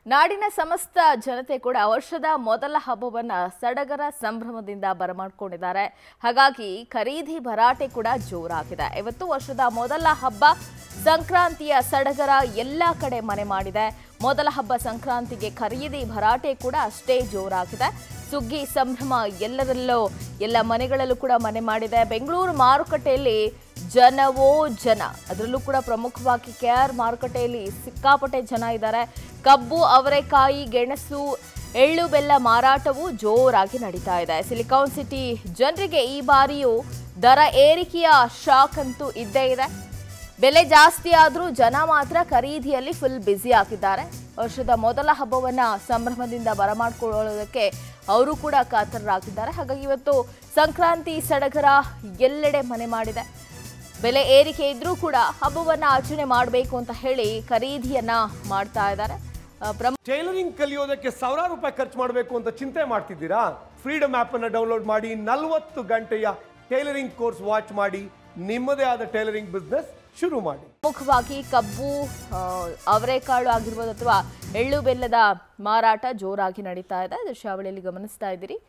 ನಾಡಿನ ಸಮಸ್ತ ಜನತೆ ಕೂಡ ವರ್ಷದ ಮೊದಲ ಹಬ್ಬವನ್ನ ಸಡಗರ ಸಂಭ್ರಮದಿಂದ ಬರಮಾಡ್ಕೊಂಡಿದ್ದಾರೆ ಹಾಗಾಗಿ ಖರೀದಿ ಭರಾಟೆ ಕೂಡ ಜೋರಾಗಿದೆ ಇವತ್ತು ವರ್ಷದ ಮೊದಲ ಹಬ್ಬ ಸಂಕ್ರಾಂತಿಯ ಸಡಗರ ಎಲ್ಲ ಕಡೆ ಮನೆ ಮಾಡಿದೆ ಮೊದಲ ಹಬ್ಬ ಸಂಕ್ರಾಂತಿಗೆ ಖರೀದಿ ಭರಾಟೆ ಕೂಡ ಅಷ್ಟೇ ಜೋರಾಗಿದೆ ಸುಗ್ಗಿ ಸಂಭ್ರಮ ಎಲ್ಲರಲ್ಲೂ ಎಲ್ಲ ಮನೆಗಳಲ್ಲೂ ಕೂಡ ಮನೆ ಮಾಡಿದೆ ಬೆಂಗಳೂರು ಮಾರುಕಟ್ಟೆಯಲ್ಲಿ ಜನವೋ ಜನ ಅದರಲ್ಲೂ ಕೂಡ ಪ್ರಮುಖವಾಗಿ ಕೆ ಆರ್ ಮಾರುಕಟ್ಟೆಯಲ್ಲಿ ಸಿಕ್ಕಾಪಟ್ಟೆ ಜನ ಇದ್ದಾರೆ ಕಬ್ಬು ಅವರೆಕಾಯಿ ಗೆಣಸು ಎಳ್ಳು ಬೆಲ್ಲ ಮಾರಾಟವು ಜೋರಾಗಿ ನಡೀತಾ ಇದೆ ಸಿಲಿಕಾನ್ ಸಿಟಿ ಜನರಿಗೆ ಈ ಬಾರಿಯೂ ದರ ಏರಿಕೆಯ ಶಾಕ್ ಅಂತೂ ಇದ್ದೇ ಇದೆ ಬೆಲೆ ಜಾಸ್ತಿ ಆದರೂ ಜನ ಮಾತ್ರ ಖರೀದಿಯಲ್ಲಿ ಫುಲ್ ಬ್ಯುಸಿ ಆಗಿದ್ದಾರೆ ವರ್ಷದ ಮೊದಲ ಹಬ್ಬವನ್ನ ಸಂಭ್ರಮದಿಂದ ಬರಮಾಡ್ಕೊಳ್ಳೋದಕ್ಕೆ ಅವರು ಕೂಡ ಕಾತರರಾಗಿದ್ದಾರೆ ಹಾಗಾಗಿ ಇವತ್ತು ಸಂಕ್ರಾಂತಿ ಸಡಗರ ಎಲ್ಲೆಡೆ ಮನೆ ಮಾಡಿದೆ ಬೆಲೆ ಏರಿಕೆ ಇದ್ರೂ ಕೂಡ ಹಬ್ಬವನ್ನ ಆಚರಣೆ ಮಾಡಬೇಕು ಅಂತ ಹೇಳಿ ಖರೀದಿಯನ್ನ ಮಾಡ್ತಾ ಇದ್ದಾರೆ ಆ, ಪ್ರಮುಖ ಟೈಲರಿಂಗ್ ಕಲಿಯೋದಕ್ಕೆ ಸಾವಿರಾರು ರೂಪಾಯಿ ಖರ್ಚು ಮಾಡಬೇಕು ಅಂತ ಚಿಂತೆ ಮಾಡ್ತಿದ್ದೀರಾ ಫ್ರೀಡಮ್ ಆಪ್ ಅನ್ನು ಡೌನ್ಲೋಡ್ ಮಾಡಿ ನಲವತ್ತು ಗಂಟೆಯ ಟೈಲರಿಂಗ್ ಕೋರ್ಸ್ ವಾಚ್ ಮಾಡಿ ನಿಮ್ಮದೇ ಆದ ಟೈಲರಿಂಗ್ ಬಿಸ್ನೆಸ್ ಶುರು ಮಾಡಿ ಪ್ರಮುಖವಾಗಿ ಕಬ್ಬು ಆ, ಅವರೆಕಾಳು ಆಗಿರ್ಬೋದು ಅಥವಾ ಎಳ್ಳು ಬೆಲ್ಲದ ಮಾರಾಟ ಜೋರಾಗಿ ನಡೀತಾ ಇದೆ ದೃಶ್ಯಾವಳಿಯಲ್ಲಿ ಗಮನಿಸ್ತಾ ಇದ್ದೀರಿ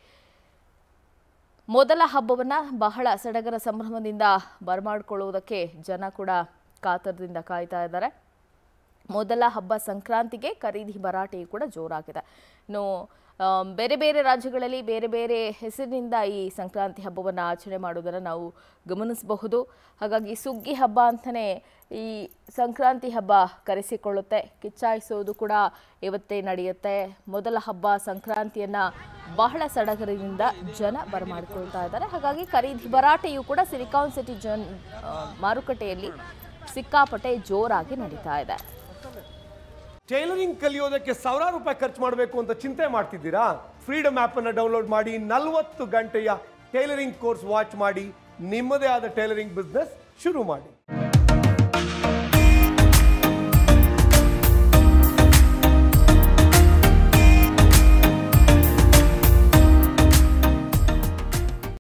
ಮೊದಲ ಹಬ್ಬವನ್ನ ಬಹಳ ಸಡಗರ ಸಂಭ್ರಮದಿಂದ ಬರಮಾಡ್ಕೊಳ್ಳುವುದಕ್ಕೆ ಜನ ಕೂಡ ಕಾತರದಿಂದ ಕಾಯ್ತಾ ಇದ್ದಾರೆ ಮೊದಲ ಹಬ್ಬ ಸಂಕ್ರಾಂತಿಗೆ ಖರೀದಿ ಭರಾಟೆಯು ಕೂಡ ಜೋರಾಗಿದೆ ಇನ್ನು ಆ, ಬೇರೆ ಬೇರೆ ರಾಜ್ಯಗಳಲ್ಲಿ ಬೇರೆ ಬೇರೆ ಹೆಸರಿನಿಂದ ಈ ಸಂಕ್ರಾಂತಿ ಹಬ್ಬವನ್ನು ಆಚರಣೆ ಮಾಡುವುದನ್ನು ನಾವು ಗಮನಿಸಬಹುದು ಹಾಗಾಗಿ ಸುಗ್ಗಿ ಹಬ್ಬ ಅಂತಲೇ ಈ ಸಂಕ್ರಾಂತಿ ಹಬ್ಬ ಕರೆಸಿಕೊಳ್ಳುತ್ತೆ ಕಿಚ್ಚಾಯಿಸೋದು ಕೂಡ ಇವತ್ತೇ ನಡೆಯುತ್ತೆ ಮೊದಲ ಹಬ್ಬ ಸಂಕ್ರಾಂತಿಯನ್ನು ಬಹಳ ಸಡಗರದಿಂದ ಜನ ಬರಮಾಡಿಕೊಳ್ತಾ ಇದ್ದಾರೆ ಹಾಗಾಗಿ ಖರೀದಿ ಭರಾಟೆಯು ಕೂಡ ಸಿಲಿಕಾನ್ ಸಿಟಿ ಜನ್ ಆ, ಮಾರುಕಟ್ಟೆಯಲ್ಲಿ ಸಿಕ್ಕಾಪಟ್ಟೆ ಜೋರಾಗಿ ನಡೀತಾ ಇದೆ ಟೈಲರಿಂಗ್ ಕಲಿಯೋದಕ್ಕೆ ಸಾವಿರಾರು ರೂಪಾಯಿ ಖರ್ಚು ಮಾಡಬೇಕು ಅಂತ ಚಿಂತೆ ಮಾಡ್ತಿದ್ದೀರಾ ಫ್ರೀಡಮ್ ಆಪ್ ಅನ್ನು ಡೌನ್ಲೋಡ್ ಮಾಡಿ ನಲವತ್ತು ಗಂಟೆಯ ಟೈಲರಿಂಗ್ ಕೋರ್ಸ್ ವಾಚ್ ಮಾಡಿ ನಿಮ್ಮದೇ ಆದ ಟೈಲರಿಂಗ್ ಬಿಸ್ನೆಸ್ ಶುರು ಮಾಡಿ